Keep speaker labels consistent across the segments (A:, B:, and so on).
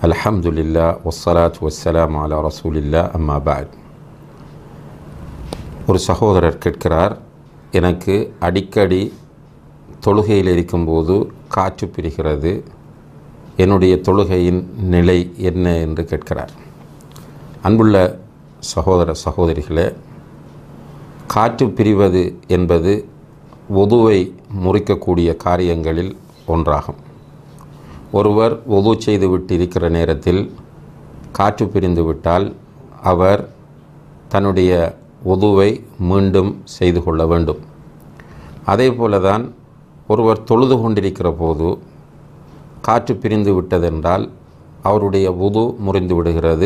A: அல்ஹம்துலில்லா வஸ்ஸலாத்து வஸ்ஸலாம் அலா ரசூலில்லா அம்மா பாத் ஒரு சகோதரர் கேட்கிறார் எனக்கு அடிக்கடி தொழுகையில் இருக்கும்போது காற்று பிரிகிறது என்னுடைய தொழுகையின் நிலை என்ன என்று கேட்கிறார் அன்புள்ள சகோதர சகோதரிகளே காற்று பிரிவது என்பது ஒதுவை முறிக்கக்கூடிய காரியங்களில் ஒன்றாகும் ஒருவர் ஒது செய்து விட்டு இருக்கிற நேரத்தில் காற்று பிரிந்து விட்டால் அவர் தன்னுடைய ஒதுவை மீண்டும் செய்து கொள்ள வேண்டும் அதே போலதான் ஒருவர் தொழுது கொண்டிருக்கிற போது காற்று பிரிந்து விட்டதென்றால் அவருடைய உது முறிந்து விடுகிறது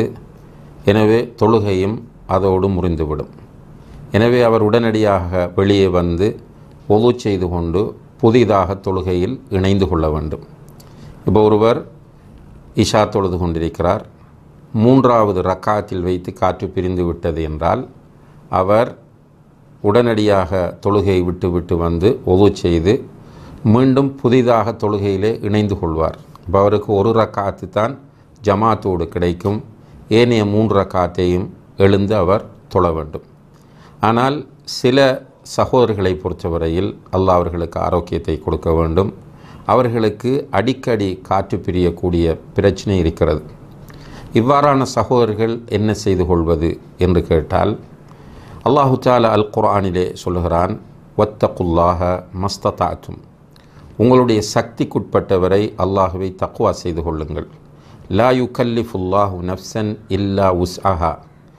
A: எனவே தொழுகையும் அதோடு முறிந்துவிடும் எனவே அவர் உடனடியாக வெளியே வந்து ஒது செய்து கொண்டு புதிதாக தொழுகையில் இணைந்து கொள்ள வேண்டும் இப்போ ஒருவர் இஷா தொழுது கொண்டிருக்கிறார் மூன்றாவது ரக்காத்தில் வைத்து காற்று பிரிந்து விட்டது என்றால் அவர் உடனடியாக தொழுகையை விட்டு விட்டு வந்து ஒது செய்து மீண்டும் புதிதாக தொழுகையிலே இணைந்து கொள்வார் இப்போ அவருக்கு ஒரு ரக்காத்து தான் ஜமாத்தோடு கிடைக்கும் ஏனைய மூன்று ரக்காத்தையும் எழுந்து அவர் தொழ வேண்டும் ஆனால் சில சகோதரர்களை பொறுத்தவரையில் அல்லாஹ் அவர்களுக்கு ஆரோக்கியத்தை கொடுக்க வேண்டும் அவர்களுக்கு அடிக்கடி காற்று பிரியக்கூடிய பிரச்சனை இருக்கிறது இவ்வாறான சகோதரர்கள் என்ன செய்து கொள்வது என்று கேட்டால் அல்லாஹு தால அல் குர்ஆனிலே சொல்லுகிறான் வத்தகுல்லாக மஸ்ததாத்தும் உங்களுடைய சக்திக்குட்பட்டவரை அல்லாஹுவை தக்குவா செய்து கொள்ளுங்கள் லா யு கல்லிஃபுல்லாஹு நஃப்சன் இல்லா உஸ் அஹா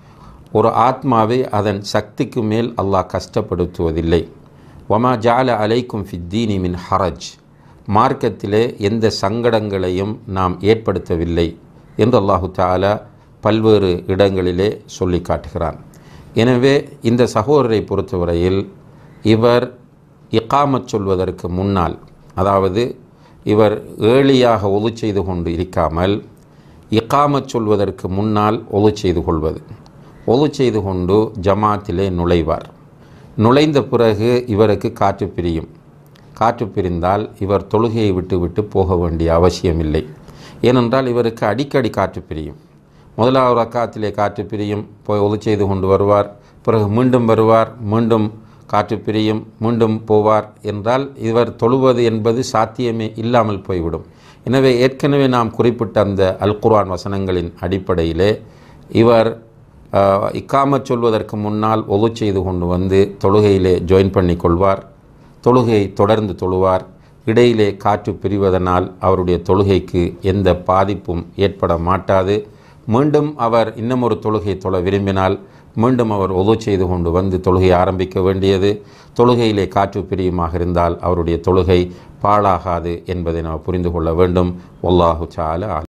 A: ஒரு ஆத்மாவை அதன் சக்திக்கு மேல் அல்லாஹ் கஷ்டப்படுத்துவதில்லை வமா ஜால அலைக்கும் ஃபித்தீனி மின் ஹரஜ் மார்க்கத்திலே எந்த சங்கடங்களையும் நாம் ஏற்படுத்தவில்லை என்று அல்லாஹு தாலா பல்வேறு இடங்களிலே சொல்லி காட்டுகிறான் எனவே இந்த சகோதரரை பொறுத்தவரையில் இவர் இக்காமச் சொல்வதற்கு முன்னால் அதாவது இவர் ஏழியாக ஒது செய்து கொண்டு இருக்காமல் இக்காமச் சொல்வதற்கு முன்னால் ஒது செய்து கொள்வது ஒது செய்து கொண்டு ஜமாத்திலே நுழைவார் நுழைந்த பிறகு இவருக்கு காற்று பிரியும் காற்று பிரிந்தால் இவர் தொழுகையை விட்டு விட்டு போக வேண்டிய அவசியமில்லை ஏனென்றால் இவருக்கு அடிக்கடி காற்று பிரியும் முதலாவது ரக்காத்திலே காற்று பிரியும் போய் ஒது செய்து கொண்டு வருவார் பிறகு மீண்டும் வருவார் மீண்டும் காற்று பிரியும் மீண்டும் போவார் என்றால் இவர் தொழுவது என்பது சாத்தியமே இல்லாமல் போய்விடும் எனவே ஏற்கனவே நாம் குறிப்பிட்ட அந்த அல் குர்ஆன் வசனங்களின் அடிப்படையிலே இவர் இக்காமச் சொல்வதற்கு முன்னால் ஒது செய்து கொண்டு வந்து தொழுகையிலே ஜாயின் பண்ணி கொள்வார் தொழுகையை தொடர்ந்து தொழுவார் இடையிலே காற்று பிரிவதனால் அவருடைய தொழுகைக்கு எந்த பாதிப்பும் ஏற்பட மாட்டாது மீண்டும் அவர் இன்னும் ஒரு தொழுகை தொழ விரும்பினால் மீண்டும் அவர் ஒது செய்து கொண்டு வந்து தொழுகை ஆரம்பிக்க வேண்டியது தொழுகையிலே காற்று பிரியுமாக இருந்தால் அவருடைய தொழுகை பாழாகாது என்பதை நாம் புரிந்து கொள்ள வேண்டும் ஒல்லாஹு சால